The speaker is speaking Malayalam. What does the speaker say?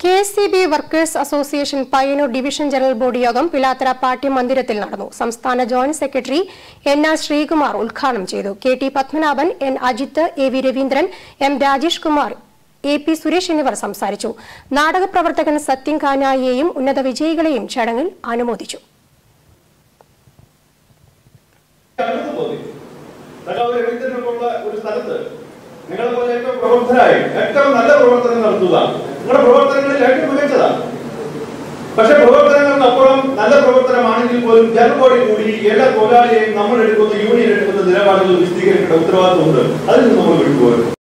K S C B workers association Payyanur division general body യോഗം പിലാത്തറ പാർട്ടി മന്ദിരത്തിൽ നടന്നു സംസ്ഥാന joint secretary N R Sreekumar ഉദ്ഘാടനം ചെയ്തു K T Padmanabhan N Ajith A V Raveendran M Rajesh Kumar A P Suresh എന്നിവർ സംസാരിച്ചു നാടക പ്രവർത്തകൻ സത്യൻ കാനായിയെയും ഉന്നത വിജയികളെയും ചടങ്ങിൽ അനുമോദിച്ചു അടുത്ത് തോന്നി സഖാവ് രവീന്ദ്രനൊക്കെയുള്ള ഒരു സ്ഥലത്ത് നിങ്ങളെ പോലെ ഏറ്റവും പ്രബുദ്ധരായി ഏറ്റവും നല്ല പ്രവർത്തനം നടത്തുക നിങ്ങളുടെ പ്രവർത്തനങ്ങളിൽ ഏറ്റവും മികച്ചതാണ് പക്ഷെ പ്രവർത്തനങ്ങൾക്കപ്പുറം നല്ല പ്രവർത്തനമാണെങ്കിൽ പോലും ജനബോഡി കൂടി എല്ലാ തൊഴിലാളിയെയും നമ്മൾ എടുക്കുന്ന യൂണിയൻ എടുക്കുന്ന നിലപാടുകൾ വിശദീകരിക്കേണ്ട ഉത്തരവാദിത്വമുണ്ട് അതിൽ നിന്ന് നമ്മൾ വിട്ടുപോകരുത്